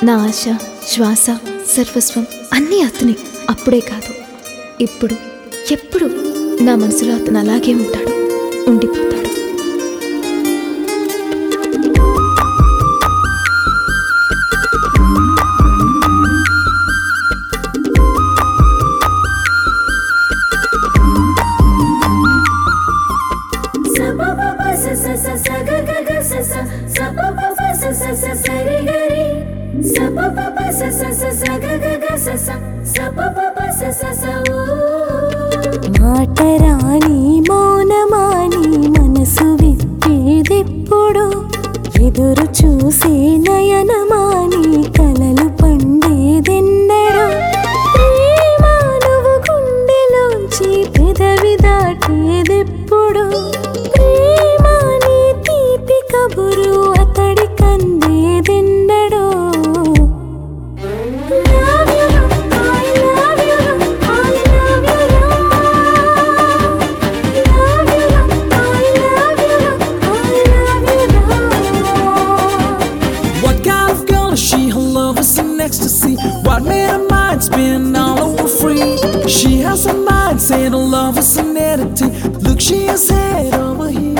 నా ఆశ శ్వాస సర్వస్వం అన్నీ అతనే అప్పుడే కాదు ఇప్పుడు ఎప్పుడు నా మనసులో అతను అలాగే ఉంటాడు ఉండిపోతాడు మాటరాని మౌనమాని మనసు విప్పేదెప్పుడు ఎదురు చూసే నయనమాని కలలు పండేదెన్నడు ప్రేమ నువ్వు గుండెలోంచి పెదవి దాటేదెప్పుడు ప్రేమ నీ తీపి కబురు అతడి కందేదెన్నడో Love you, I love you, I love you, love you, I love you, I love you. What kind of girl is she? Her love is in ecstasy. What made her mind spin all over free? She has a mindset, her love is an entity. Look, she is head over heels.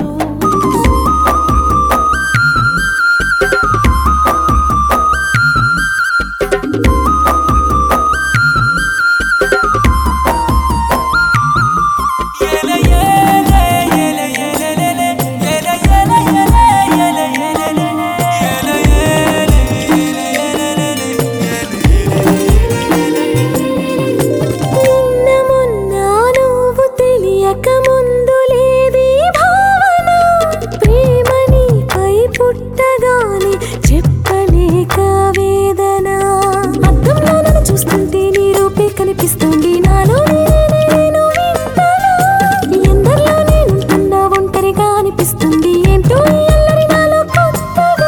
నిన్న మొన్న నువ్వు తెలియక ముందు లేది భావన ప్రేమ నీపై పుట్టగానే చెప్పలేక వేదన అద్దంలో నన్ను చూస్తుంటే నీ రూపే కనిపిస్తుంది నాలో నేనే నేను వింతనా ఎందరిలో నేనుంటున్నా ఒంటరిగా అనిపిస్తుంది ఏంటో ఈ అల్లరి నాలో కొత్తగా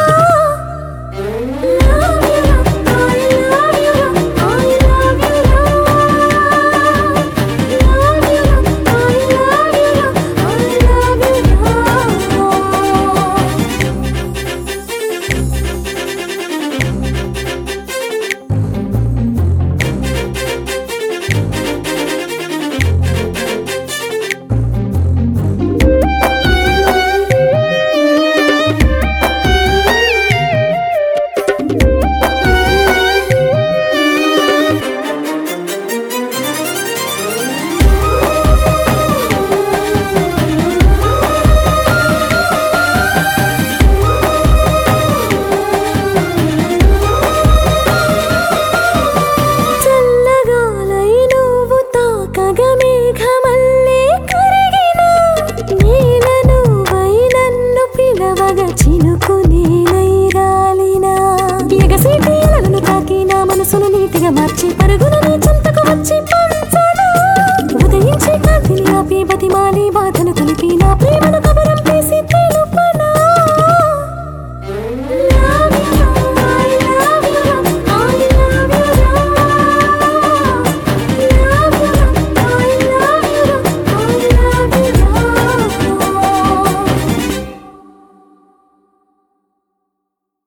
Love you, I love you, I love you, love you, I love you, I love you. చల్లగాలై నువ్వు తాకగా మేఘమల్లే కరిగిన నేల నువ్వై నన్ను పిలవగా చినుకు నేనై రాలిన ఎగసేటి అలలను తాకి నా మనసును నీటిగా మార్చి పరుగున నీ చెంతకు వచ్చి పంచనా ఉదయించే కాంతిని ఆపి బతిమాలి బాధను